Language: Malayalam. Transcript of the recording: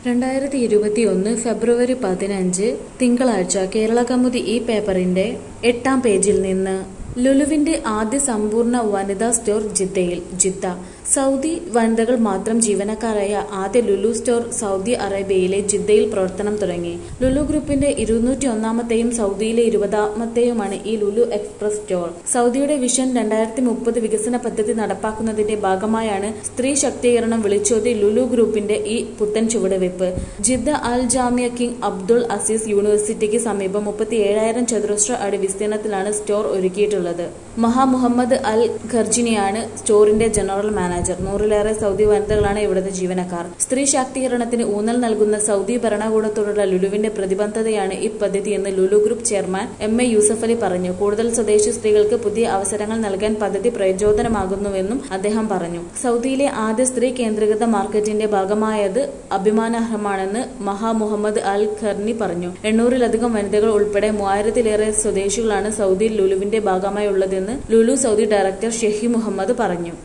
രണ്ടായിരത്തി ഇരുപത്തിയൊന്ന് ഫെബ്രുവരി പതിനഞ്ച് തിങ്കളാഴ്ച കേരള കൗമുദി ഈ പേപ്പറിന്റെ എട്ടാം പേജിൽ നിന്ന് ലുലുവിന്റെ ആദ്യ സമ്പൂർണ്ണ വനിതാ സ്റ്റോർ ജിദ്ദയിൽ ജിദ്ദ സൗദി വനിതകൾ മാത്രം ജീവനക്കാരായ ആദ്യ ലുലു സ്റ്റോർ സൗദി അറേബ്യയിലെ ജിദ്ദയിൽ പ്രവർത്തനം തുടങ്ങി ലുലു ഗ്രൂപ്പിന്റെ ഇരുന്നൂറ്റി ഒന്നാമത്തെയും സൗദിയിലെ ഇരുപതാമത്തെയുമാണ് ഈ ലുലു എക്സ്പ്രസ് സ്റ്റോർ സൗദിയുടെ വിഷൻ രണ്ടായിരത്തി മുപ്പത് വികസന പദ്ധതി നടപ്പാക്കുന്നതിന്റെ ഭാഗമായാണ് സ്ത്രീ ശാക്തീകരണം വിളിച്ചോതി ലുലു ഗ്രൂപ്പിന്റെ ഈ പുത്തൻ ചുവടുവയ്പ് Jeddah Al Jamia King Abdul Aziz യൂണിവേഴ്സിറ്റിക്ക് സമീപം മുപ്പത്തി ഏഴായിരം ചതുരശ്ര അടി വിസ്തീർണത്തിലാണ് സ്റ്റോർ ഒരുക്കിയിട്ടുള്ളത് മഹാ മുഹമ്മദ് അൽ ഖർജിനിയാണ് സ്റ്റോറിന്റെ ജനറൽ മാനേജർ നൂറിലേറെ സൗദി വനിതകളാണ് ഇവിടുത്തെ ജീവനക്കാർ സ്ത്രീ ശാക്തീകരണത്തിന് ഊന്നൽ നൽകുന്ന സൗദി ഭരണകൂടത്തോടുള്ള ലുലുവിന്റെ പ്രതിബദ്ധതയാണ് ഈ പദ്ധതിയെന്ന് Lulu group chairman M A Yusuff Ali പറഞ്ഞു കൂടുതൽ സ്വദേശി സ്ത്രീകൾക്ക് പുതിയ അവസരങ്ങൾ നൽകാൻ പദ്ധതി പ്രചോദനമാകുന്നുവെന്നും അദ്ദേഹം പറഞ്ഞു സൗദിയിലെ ആദ്യ സ്ത്രീ കേന്ദ്രീകൃത മാർക്കറ്റിന്റെ ഭാഗമായത് അഭിമാനാർഹമാണെന്ന് മഹാ മുഹമ്മദ് അൽ ഖർണി പറഞ്ഞു എണ്ണൂറിലധികം വനിതകൾ ഉൾപ്പെടെ മൂവായിരത്തിലേറെ സ്വദേശികളാണ് സൗദിയിൽ ലുലുവിന്റെ ഭാഗമായുള്ളതെന്ന് ലുലു സൗദി ഡയറക്ടർ ഷെഹി മുഹമ്മദ് പറഞ്ഞു